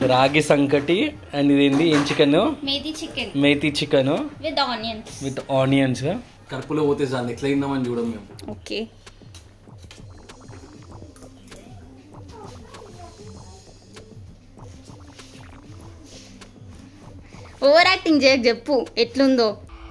రాగి సంకటి అండ్ ఇదేంటి ఏం chicken methi chicken methi chicken with onions with onions కడుపులో పోతే చాలు ఎట్లా తిందామని చూడం మేము ఓకే ఓవర్ యాక్టింగ్ చేయక చెప్పు ఎట్లుందో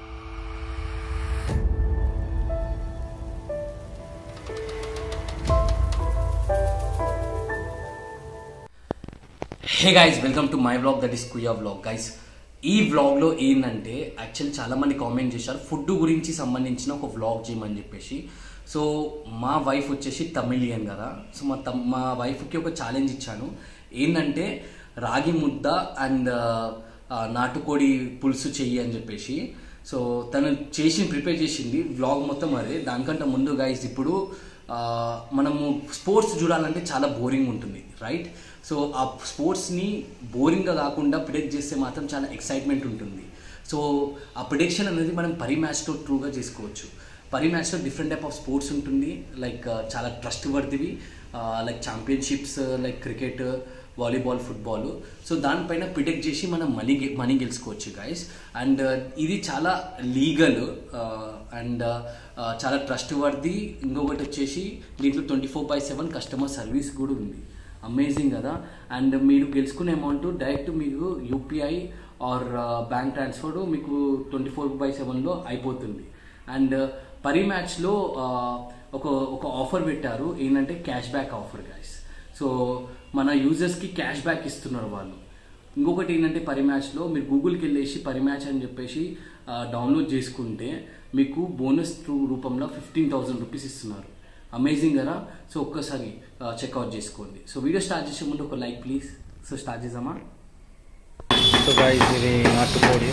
hey guys welcome to my blog that is కుయా బ్లాగ్ గైస్ ఈ వ్లాగ్లో ఏంటంటే యాక్చువల్లీ చాలా మంది కామెంట్ చేశారు ఫుడ్ గురించి సంబంధించిన ఒక వ్లాగ్ చేయమని చెప్పేసి సో మా వైఫ్ వచ్చేసి తమిళియన్ కదా సో మా తమ్ మా వైఫ్కి ఒక ఛాలెంజ్ ఇచ్చాను ఏంటంటే రాగి ముద్ద అండ్ నాటుకోడి పులుసు చెయ్యి అని చెప్పేసి సో తను చేసి ప్రిపేర్ చేసింది వ్లాగ్ మొత్తం అదే దానికంటే ముందు గైస్ ఇప్పుడు ఆ, మనము స్పోర్ట్స్ చూడాలంటే చాలా బోరింగ్ ఉంటుంది రైట్ సో ఆ స్పోర్ట్స్ని బోరింగ్గా కాకుండా ప్రిడిక్ట్ చేస్తే మాత్రం చాలా ఎక్సైట్మెంట్ ఉంటుంది సో ఆ ప్రిడిక్షన్ అనేది మనం పరి మ్యాచ్తో ట్రూగా చేసుకోవచ్చు పరి మ్యాచ్లో డిఫరెంట్ టైప్ ఆఫ్ స్పోర్ట్స్ ఉంటుంది లైక్ చాలా trustworthy like championships like cricket volleyball football so దానిపైన ప్రిడిక్ట్ చేసి మనం మనీ గె- మనీ గెలుచుకోవచ్చు గైస్ అండ్ ఇది చాలా లీగల్ అండ్ చాలా ట్రస్ట్ వర్ది ఇంకొకటి వచ్చేసి దీంట్లో twenty four by seven customer service కూడా ఉంది అమేజింగ్ కదా అండ్ మీరు గెలుచుకునే అమౌంట్ డైరెక్ట్ మీకు యూపీఐ ఆర్ బ్యాంక్ ట్రాన్స్ఫర్ మీకు ట్వంటీ ఫోర్ బై సెవెన్లో అయిపోతుంది అండ్ పరి మ్యాచ్లో ఒక ఒక ఆఫర్ పెట్టారు ఏంటంటే cash back offer guys so మన యూజర్స్కి క్యాష్ బ్యాక్ ఇస్తున్నారు వాళ్ళు ఇంకొకటి ఏంటంటే పరి మ్యాచ్లో మీరు గూగుల్కి వెళ్ళేసి పరి మ్యాచ్ అని చెప్పేసి డౌన్లోడ్ చేసుకుంటే మీకు బోనస్ రూపంలో ఫిఫ్టీన్ థౌసండ్ రూపీస్ ఇస్తున్నారు అమేజింగ్ కదా సో ఒక్కసారి చెక్అవుట్ చేసుకోండి సో వీడియో స్టార్ట్ చేసే ముందు ఒక లైక్ ప్లీజ్ సో స్టార్ట్ చేద్దామా సో గాయస్ ఇది నాటుకోడి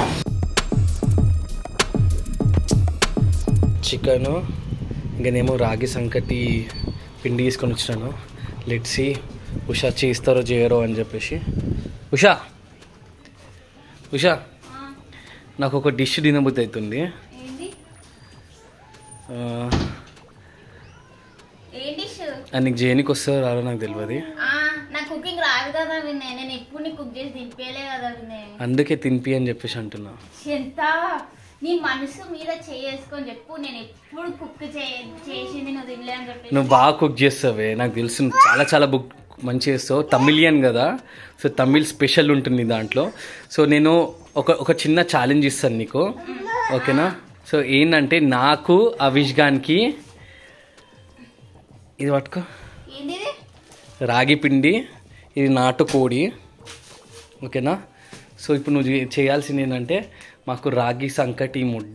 చికెను ఇంకనేమో రాగి సంకటి పిండి తీసుకొని వచ్చినాను లెట్సి ఉషా చేస్తారో చేయరో అని చెప్పేసి ఉషా ఉషా నాకు ఒక డిష్ తినబుద్ధి అవుతుంది ఏంటి ఆ, ఏ డిష్ అది నీకు చేయనికి వస్తుందో రాదో నాకు తెలియదు నా కుకింగ్ రాదు కదా వినయ్ నేను ఎప్పుడు నీ కుక్ చేసి తినిపించలే కదా వినయ్ అందుకే తినిపి అని చెప్పేసి అంటున్నా ఎంత నీ మనసు మీద చేసుకొని చెప్పు నేను ఎప్పుడు కుక్ చేసింది నువ్వు తినలే అని చెప్పేసి నువ్వు బాగా కుక్ చేస్తావే నాకు తెలుసు నువ్వు చాలా చాలా బుక్ మంచి చేస్తావు తమిళియన్ కదా సో తమిళ్ స్పెషల్ ఉంటుంది దాంట్లో సో నేను ఒక ఒక చిన్న ఛాలెంజ్ ఇస్తాను నీకు ఓకేనా సో ఏంటంటే నాకు అవిష్ గానికి ఇది పట్టుకో ఏంది ఇది? రాగి పిండి ఇది నాటుకోడి ఓకేనా సో ఇప్పుడు నువ్వు చే- చేయాల్సింది ఏంటంటే మాకు రాగి సంకటి ముద్ద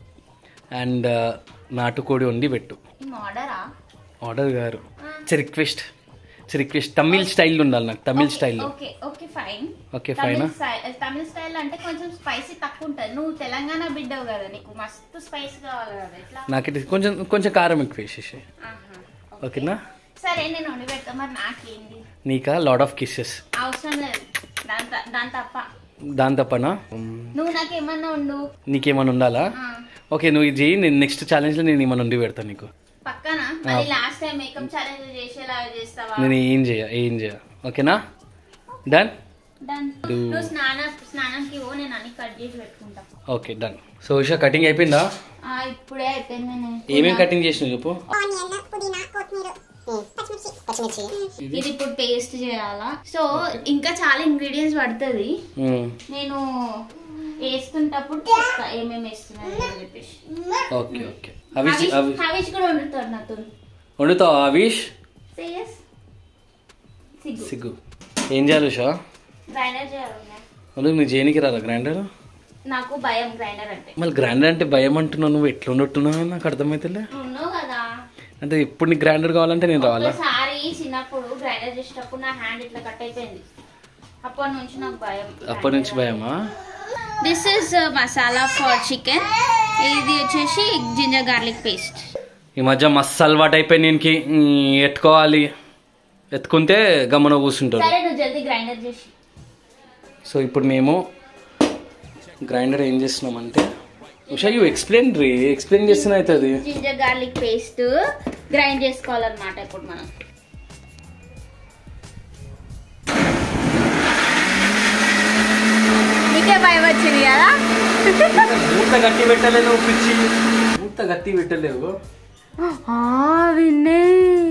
అండ్ నాటుకోడి వండి పెట్టు ఈ ఆర్డరా ఆర్డర్ గారు it's request it's request Tamil style ఉండాలి నాకు Tamil style okay okay fine okay ఫైనా తమిళ స్టైల్ అంటే కొంచెం స్పైసీ తక్కువ ఉంటుంది నువ్వు తెలంగాణ బిడ్డవు కదా నీకు మస్తు స్పైస్ కావాలి కదా ఎట్లా నాకు ఇది కొంచెం కొంచెం కారం ఎక్కువ వేసేసి ఆహా. ఓకేనా సరే నేను వండి పెడతా మరి నాకేంది నీకా లాడ్ ఆఫ్ కిస్సెస్ అవసరం లేదు దాని త- దాని తప్ప దాని తప్పనా నువ్వు నాకేమన్నా ఉండు నీకేమైనా ఉండాలా ఆ, ఓకే నువ్వు ఇది చేయి నేను నెక్స్ట్ ఛాలెంజ్లో నేను ఏమైనా ఉండి పెడతాను నీకు పక్కన మళ్ళీ లాస్ట్ టైం మేకప్ ఛాలెంజ్ చేసేలా చేస్తావా నేను ఏం చేయ ఏం చేయ ఓకేనా డన్ డన్ Do- నువ్వు స్నానం స్నానంకి ఓ నేను అన్ని కట్ చేసి పెట్టుకుంటా okay done so Usha cutting అయిపోయిందా ఆ, ఇప్పుడే అయిపోయింది నేను ఏమేమి కటింగ్ చేసినావు చెప్పు ఆనియన్ పుదీనా కొత్తిమీర పచ్చిమిర్చి పచ్చిమిర్చి ఇది ఇప్పుడు పేస్ట్ చేయాలా సో ఇంకా చాలా ఇంగ్రీడియంట్స్ పడుతుంది మ్మ్. నేను వేసుకునేటప్పుడు చెప్తా ఏమేమి వేస్తున్నాను అని చెప్పేసి ఓకే ఓకే అవిష్ హవీష్ అవిష్ హవీష్ కూడా వండుతాడు నాతో వండుతావా అవిష్ సీరియస్ సిగ్గు సిగ్గు ఏం చేయాలి ఉషా గ్రైండర్ చేయాలి వాళ్ళు నువ్వు చేయనికి రారా గ్రైండర్ నాకు భయం గ్రైండర్ అంటే మళ్ళీ గ్రైండర్ అంటే భయం అంటున్నావు నువ్వు ఎట్లా ఉండట్టున్నావు నాకు అర్థమవుతుందిలే ఉన్నావు కదా అంటే ఎప్పుడు నీకు గ్రైండర్ కావాలంటే నేను రావాలా ఒకసారి చిన్నప్పుడు గ్రైండర్ చేసేటప్పుడు నా హ్యాండ్ ఇట్లా కట్ అయిపోయింది అప్పటి నుంచి నాకు భయం అప్పటి నుంచి భయమా this is masala for chicken ఇది వచ్చేసి జింజర్ గార్లిక్ పేస్ట్ ఈ మధ్య మస్తు అలవాటు అయిపోయి నేను ఎత్తుకోవాలి ఎత్తుకుంటే గమన కూర్చుంటారు సరే నువ్వు జల్దీ గ్రైండర్ చేసి సో ఇప్పుడు మేము గ్రైండర్ ఏం చేస్తున్నామంటే Usha you explain re explain చేస్తేనే అవుతుంది జింజర్ గార్లిక్ పేస్ట్ గ్రైండ్ చేసుకోవాలన్నమాట ఇప్పుడు మనం భయం వచ్చింది కదా మూత గట్టి పెట్టలేను పిచ్చి మూత గట్టి పెట్టలేవు విన్నే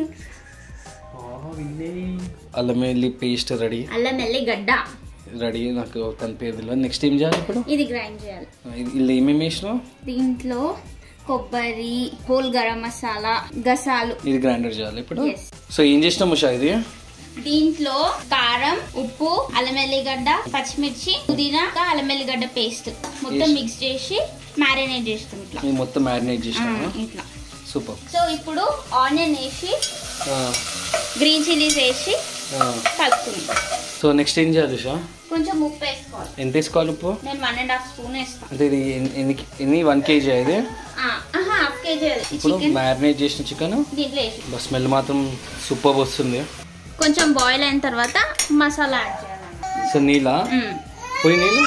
అల్లం వెల్లి పేస్ట్ రెడీ అల్లం మెల్లి గడ్డ రెడీ నాకు తన పేరు తెలియదు నెక్స్ట్ ఏం చేయాలి ఇప్పుడు ఇది గ్రైండ్ చేయాలి ఇది- ఇలా ఏమేమి వేసినావు దీంట్లో కొబ్బరి హోల్ గరం మసాలా గసాలు ఇది గ్రైండర్ చేయాలి ఇప్పుడు Yes. సో ఏం చేసినాం ఉషా ఇది దీంట్లో కారం ఉప్పు అల్లం ఎల్లిగడ్డ పచ్చిమిర్చి పుదీనా ఇంకా అల్లం ఎల్లిగడ్డ పేస్ట్ మొత్తం Yes. మిక్స్ చేసి మ్యారినేట్ చేస్తాం ఇట్లా ఇది మొత్తం మ్యారినేట్ ఆ, చేసినాము ఇట్లా సూపర్ సో ఇప్పుడు ఆనియన్ వేసి గ్రీన్ చిల్లీస్ వేసి కలుపుకుందాం సో నెక్స్ట్ ఏం చేయాలి ఉషా కొంచెం ఉప్పు వేసుకోవాలి ఎంత వేసుకోవాలి ఉప్పు నేను వన్ అండ్ హాఫ్ స్పూన్ వేస్తాను అంటే ఇది ఎన్ని- ఎన్ని ఎన్ని వన్ కేజీ ఇది హాఫ్ కేజీ ఇప్పుడు చికెన్ మ్యారినేట్ చేసిన చికెన్ దీంట్లో వేసి స్మెల్ మాత్రం సూపర్ వస్తుంది కొంచెం బాయిల్ అయిన తర్వాత మసాలా యాడ్ చేయాలి సో నీళ్ళ మ్మ్. పోయి నీళ్ళు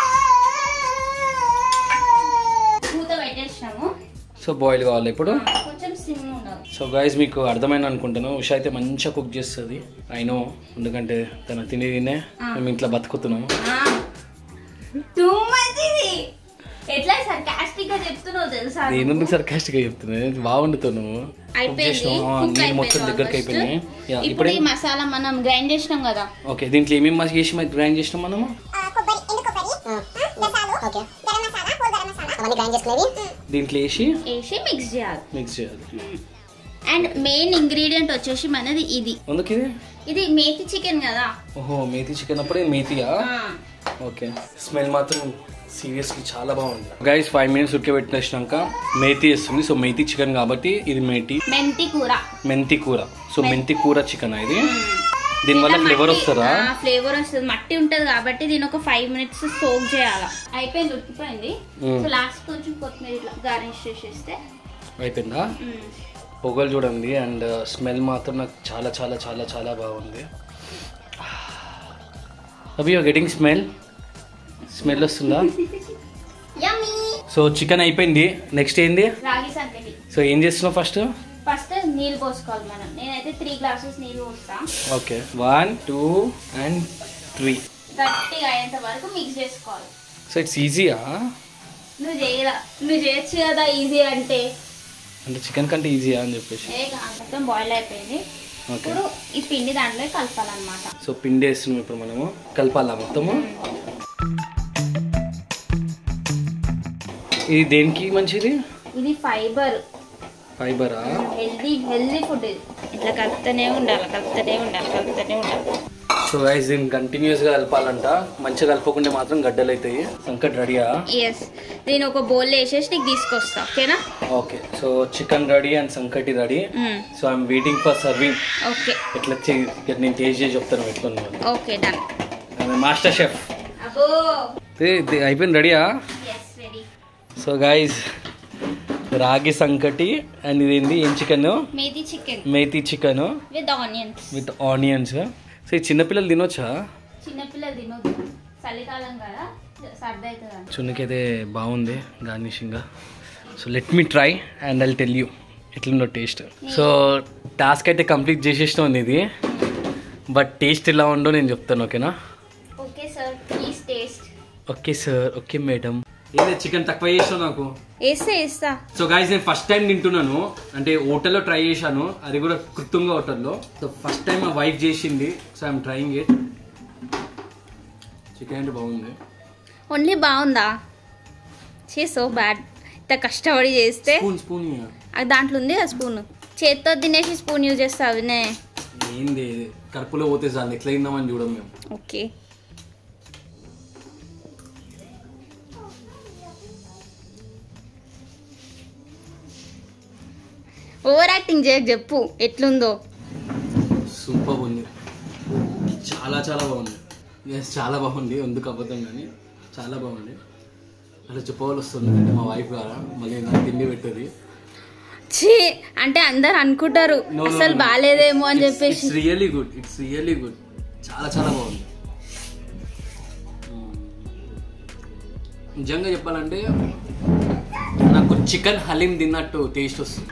మూత పెట్టేసినాము సో బాయిల్ కావాలి ఇప్పుడు కొంచెం సిమ్ ఉండాలి సో గైస్ మీకు అర్థమైంది అనుకుంటాను ఉషా అయితే మంచిగా కుక్ చేస్తుంది అయినో ఎందుకంటే తన తిని తినే మేము ఇంట్లో బతుకుతున్నాము టూ మంచిది ఎట్లా సర్కాస్టిక్ గా చెప్తున్నావు తెలుసా నేను ఎందుకు సర్కాస్టిక్ గా చెప్తున్నాను బాగుండుతావు నువ్వు Cook అయిపోయింది చేసినావు. ఆ, cook నీళ్ళు మొత్తం అయిపోయింది దగ్గరికి almost. అయిపోయినాయి యా, ఇప్పుడు ఇప్పుడే ఈ మసాలా మనం గ్రైండ్ చేసినాం కదా ఓకే దీంట్లో ఏమేమి మసాలా చేసి మరి గ్రైండ్ చేసినాం మనము కొబ్బరి ఎండు కొబ్బరి గసాలు ఓకే గరం మసాలా హోల్ గరం మసాలా అవన్నీ గ్రైండ్ చేసుకునేవి దీంట్లో వేసి వేసి మిక్స్ చేయాలి మిక్స్ చేయాలి అండ్ మెయిన్ ఇంగ్రీడియంట్ వచ్చేసి మనది ఇది అందుకు ఇది ఇది మేతి చికెన్ కదా ఓహో మేతి చికెన్ అప్పుడే మేతియా ఆ, ఓకే స్మెల్ మాత్రం సీరియస్లీ చాలా బాగుంది గైస్ ఫైవ్ మినిట్స్ ఉడకబెట్టినాక మేతి వేస్తుంది సో మేతి చికెన్ కాబట్టి ఇది మేతి మెంతి కూర మెంతి కూర సో మెంతి కూర చికెన్ ఇది దీనివల్ల ఫ్లేవర్ వస్తుందా ఫ్లేవర్ వస్తుంది మట్టి ఉంటది కాబట్టి దీని ఒక ఫైవ్ మినిట్స్ సోక్ చేయాలి అయిపోయింది ఉడికిపోయింది మ్మ్. సో లాస్ట్ కొంచెం కొత్తిమీర ఇట్లా గార్నిష్ చేసేస్తే అయిపోయిందా మ్మ్. పొగలు చూడండి అండ్ స్మెల్ మాత్రం నాకు చాలా చాలా చాలా చాలా బాగుంది అవి గెటింగ్ స్మెల్ స్మెల్ వస్తుందా Yummy! సో చికెన్ అయిపోయింది నెక్స్ట్ ఏంది రాగి సంగటి సో ఏం చేస్తున్నావు ఫస్ట్ ఫస్ట్ నీళ్ళు పోసుకోవాలి మనం నేనైతే త్రీ గ్లాసెస్ నీళ్ళు పోస్తా okay one two and three గట్టిగా అయ్యేంత వరకు మిక్స్ చేసుకోవాలి సో ఇట్స్ ఈజీయా నువ్వు చేయరా నువ్వు చేయొచ్చు కదా ఈజీ అంటే అంటే చికెన్ కంటే ఈజీయా అని చెప్పేసి ఏ కాదు, మొత్తం బాయిల్ అయిపోయింది ఓకే ఇప్పుడు ఈ పిండి దాంట్లో కలపాలన్నమాట సో పిండి వేస్తున్నాం ఇప్పుడు మనము కలపాలా మొత్తము ఇది దేనికి మంచిది ఇది ఫైబర్ ఫైబరా హెల్దీ హెల్దీ ఫుడ్ ఇది ఇట్లా కలుపుతూనే ఉండాలి కలుపుతూనే ఉండాలి కలుపుతూనే ఉండాలి సో గైస్ దీన్ని కంటిన్యూస్ గా కలపాలంట మంచిగా కలపకుంటే మాత్రం గడ్డలు అవుతాయి సంకట్ రెడీయా ఎస్ నేను ఒక బౌల్ వేసేసి నీకు తీసుకొస్తా ఓకేనా okay so chicken ready and sankati ready so I'm waiting for serving okay ఎట్లా చే- ఇక్కడ నేను టేస్ట్ చేసి చెప్తాను ఎట్లా ఓకే డన్ మాస్టర్ షెఫ్ అబ్బో అయిపోయింది రెడీయా ఎస్ రెడీ సో గైస్ రాగి సంకటి అండ్ ఇదేంది ఏం chicken methi chicken methi chicken with onions with onions so ఈ చిన్నపిల్లలు తినొచ్చా చిన్నపిల్లలు తినొద్దు చలికాలం కదా సర్ది అవుతుంది అని చున్నకైతే బాగుంది garnishing so let me try and I tell you ఎట్లుందో టేస్ట్ సో టాస్క్ అయితే కంప్లీట్ చేసేసిన ఇది బట్ టేస్ట్ ఎలా ఉందో నేను చెప్తాను ఓకేనా okay sir please taste okay sir okay madam ఏదే చికెన్ తక్కువ చేసావు నాకు వేస్తా వేస్తా సో గాయస్ నేను ఫస్ట్ టైం తింటున్నాను అంటే హోటల్లో ట్రై చేశాను అది కూడా కృత్తుంగ హోటల్లో సో ఫస్ట్ టైం మా వైఫ్ చేసింది so I'm trying it chicken అంటే బాగుంది ఓన్లీ బాగుందా చే సో బ్యాడ్ ఇంత కష్టపడి చేస్తే స్పూన్ స్పూన్ అది దాంట్లో ఉంది కదా స్పూన్ చేత్తో తినేసి స్పూన్ యూజ్ చేస్తావు వినే ఏంది కడుపులో పోతే చాలు ఎట్లా తిందామని చూడం మేము ఓకే ఓవర్ యాక్టింగ్ చేయక చెప్పు ఎట్లుందో సూపర్ ఉంది చాలా చాలా బాగుంది ఎస్ చాలా బాగుంది ఎందుకు అబద్ధం కానీ చాలా బాగుంది అట్లా చెప్పవాలి వస్తుంది అంటే మా వైఫ్ గారా మళ్ళీ నాకు తిండి పెట్టేది ఛీ అంటే అందరు అనుకుంటారు అసలు బాగాలేదేమో అని చెప్పేసి it's really good it's really good చాలా చాలా బాగుంది మ్మ్. నిజంగా చెప్పాలంటే నాకు చికెన్ హలీం తిన్నట్టు టేస్ట్ వస్తుంది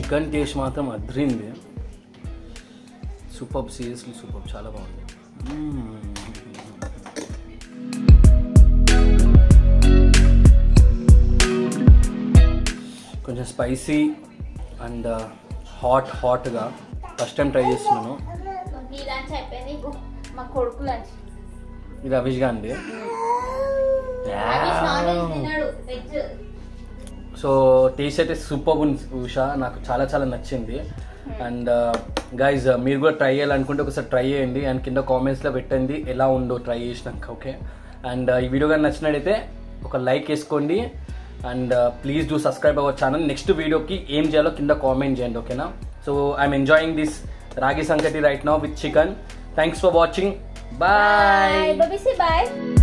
చికెన్ టేస్ట్ మాత్రం అద్రింది సూపర్ సీరియస్లీ సూపర్ చాలా బాగుంది మ్మ్. కొంచెం స్పైసీ అండ్ హాట్ హాట్గా ఫస్ట్ టైం ట్రై చేస్తున్నాను నీ లంచ్ అయిపోయింది ఇగో మా కొడుకు లంచ్ ఇది రవీష్గా అండి అవి నాన్ వెజ్ తినడు వెజ్ సో టేస్ట్ అయితే సూపర్ ఉంది ఉషా నాకు చాలా చాలా నచ్చింది అండ్ గైజ్ మీరు కూడా ట్రై చేయాలనుకుంటే ఒకసారి ట్రై చేయండి అండ్ కింద కామెంట్స్లో పెట్టండి ఎలా ఉందో ట్రై చేసినాక ఓకే అండ్ ఈ వీడియో కానీ నచ్చినట్టయితే ఒక లైక్ వేసుకోండి and please do subscribe our channel next వీడియోకి ఏం చేయాలో కింద కామెంట్ చేయండి ఓకేనా so I'm enjoying this ragi sankati right now with chicken thanks for watching bye bye bye